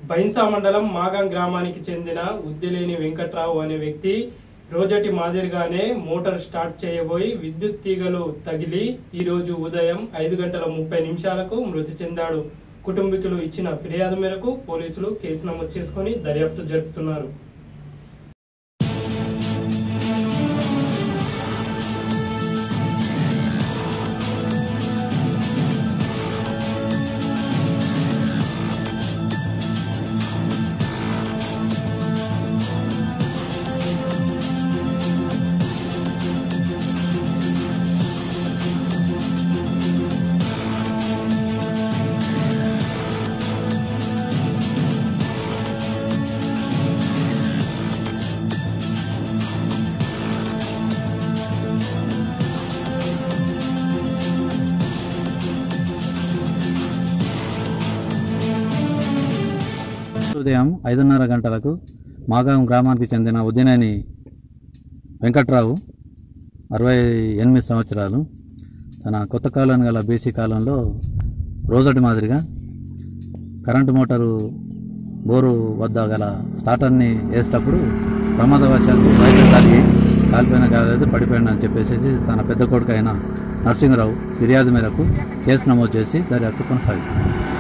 బైన్సా మండలం మాగాం గ్రామానికి చెందిన ఉద్దిలేని వెంకట్రావు అనే వ్యక్తి రోజటి మాదిరిగానే మోటార్ స్టార్ట్ చేయబోయి విద్యుత్ తీగలు తగిలి ఈ రోజు ఉదయం ఐదు గంటల ముప్పై నిమిషాలకు మృతి చెందాడు కుటుంబీకులు ఇచ్చిన ఫిర్యాదు మేరకు పోలీసులు కేసు నమోదు చేసుకొని దర్యాప్తు జరుపుతున్నారు ఉదయం ఐదున్నర గంటలకు మాగాం గ్రామానికి చెందిన ఉదినేని వెంకట్రావు అరవై ఎనిమిది సంవత్సరాలు తన కొత్త కాలం గల బీసీ కాలంలో రోజటి మాదిరిగా కరెంటు మోటారు బోరు వద్ద గల స్టార్టర్ని వేసేటప్పుడు ప్రమాదవశాత్తు బయట కలిగి కాలిపోయిన కాలేదు పడిపోయిందని చెప్పేసి తన పెద్ద కొడుకు అయిన నరసింహరావు ఫిర్యాదు మేరకు కేసు నమోదు చేసి దర్యాప్తు కొనసాగిస్తారు